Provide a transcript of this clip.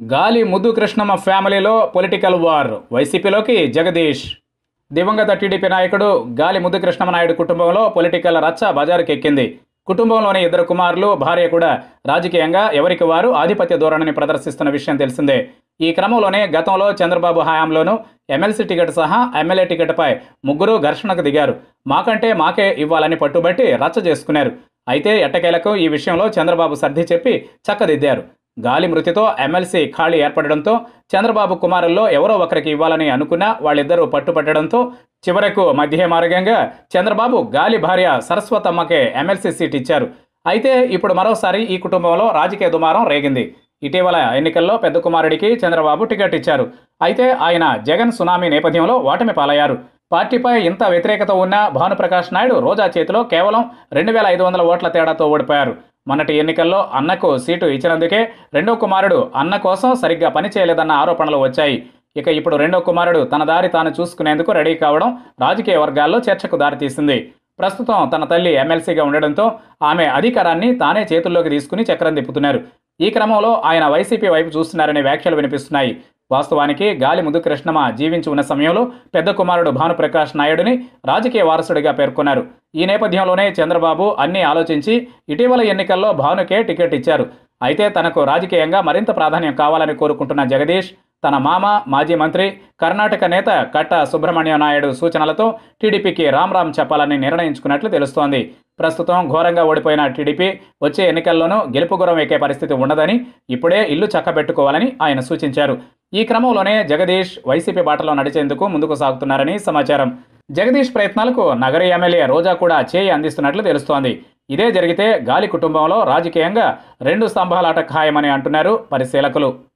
గాలి ముద్దు కృష్ణమ్మ ఫ్యామిలీలో పొలిటికల్ వార్ వైసీపీలోకి జగదీష్ దివంగత టీడీపీ నాయకుడు గాలి ముద్దు కృష్ణమ్మ నాయుడు కుటుంబంలో పొలిటికల్ రచ్చ బజారుకి ఎక్కింది కుటుంబంలోని ఇద్దరు కుమారులు భార్య కూడా రాజకీయంగా ఎవరికి వారు ఆధిపత్య ధోరణిని ప్రదర్శిస్తున్న విషయం తెలిసిందే ఈ క్రమంలోనే గతంలో చంద్రబాబు హయాంలోనూ ఎమ్మెల్సీ టికెట్ సహా ఎమ్మెల్యే టికెట్పై ముగ్గురు ఘర్షణకు దిగారు మాకంటే మాకే ఇవ్వాలని పట్టుబట్టి రచ్చ చేసుకున్నారు అయితే ఎట్టకేలకు ఈ విషయంలో చంద్రబాబు సర్ది చెప్పి చక్కదిద్దారు గాలి మృతితో ఎమ్మెల్సీ ఖాళీ ఏర్పడడంతో చంద్రబాబు కుమారుల్లో ఎవరో ఒకరికి ఇవ్వాలని అనుకున్నా వాళ్ళిద్దరూ పట్టుపట్టడంతో చివరకు మధ్య మార్గంగా చంద్రబాబు గాలి భార్య సరస్వతమ్మకే ఎమ్మెల్సీ సీట్ ఇచ్చారు అయితే ఇప్పుడు మరోసారి ఈ కుటుంబంలో రాజకీయ దుమారం రేగింది ఇటీవల ఎన్నికల్లో పెద్ద కుమారుడికి చంద్రబాబు టికెట్ ఇచ్చారు అయితే ఆయన జగన్ సునామీ నేపథ్యంలో ఓటమి పాలయ్యారు పార్టీపై ఇంత వ్యతిరేకత ఉన్న భానుప్రకాష్ నాయుడు రోజా చేతిలో కేవలం రెండు వేల ఐదు వందల ఓట్ల తేడాతో ఓడిపోయారు మొన్నటి ఎన్నికల్లో అన్నకు సీటు ఇచ్చినందుకే రెండో కుమారుడు అన్న కోసం సరిగ్గా పనిచేయలేదన్న ఆరోపణలు వచ్చాయి ఇక ఇప్పుడు రెండో కుమారుడు తన దారి తాను చూసుకునేందుకు రెడీ కావడం రాజకీయ వర్గాల్లో చర్చకు దారితీసింది ప్రస్తుతం తన తల్లి ఎమ్మెల్సీగా ఉండడంతో ఆమె అధికారాన్ని తానే చేతుల్లోకి తీసుకుని చక్రం తిప్పుతున్నారు ఈ క్రమంలో ఆయన వైసీపీ వైపు చూస్తున్నారనే వ్యాఖ్యలు వినిపిస్తున్నాయి వాస్తవానికి గాలి ముద్దు కృష్ణమ జీవించి ఉన్న సమయంలో పెద్ద కుమారుడు భానుప్రకాష్ నాయుడుని రాజకీయ వారసుడిగా పేర్కొన్నారు ఈ నేపథ్యంలోనే చంద్రబాబు అన్ని ఆలోచించి ఇటీవల ఎన్నికల్లో భానుకే టికెట్ ఇచ్చారు అయితే తనకు రాజకీయంగా మరింత ప్రాధాన్యం కావాలని కోరుకుంటున్న జగదీష్ తన మామ మాజీ మంత్రి కర్ణాటక నేత కట్ట సుబ్రహ్మణ్య నాయుడు సూచనలతో టీడీపీకి రామ్ రామ్ చెప్పాలని నిర్ణయించుకున్నట్లు తెలుస్తోంది ప్రస్తుతం ఘోరంగా ఓడిపోయిన టీడీపీ వచ్చే ఎన్నికల్లోనూ గెలుపు గురం ఎక్కే పరిస్థితి ఉండదని ఇప్పుడే ఇల్లు చక్కబెట్టుకోవాలని ఆయన సూచించారు ఈ క్రమంలోనే జగదీష్ వైసీపీ బాటలో నడిచేందుకు ముందుకు సాగుతున్నారని సమాచారం జగదీష్ ప్రయత్నాలకు నగర ఎమ్మెల్యే రోజా కూడా చేయి అందిస్తున్నట్లు తెలుస్తోంది ఇదే జరిగితే గాలి కుటుంబంలో రాజకీయంగా రెండు స్తంభాలాట ఖాయమని అంటున్నారు పరిశీలకులు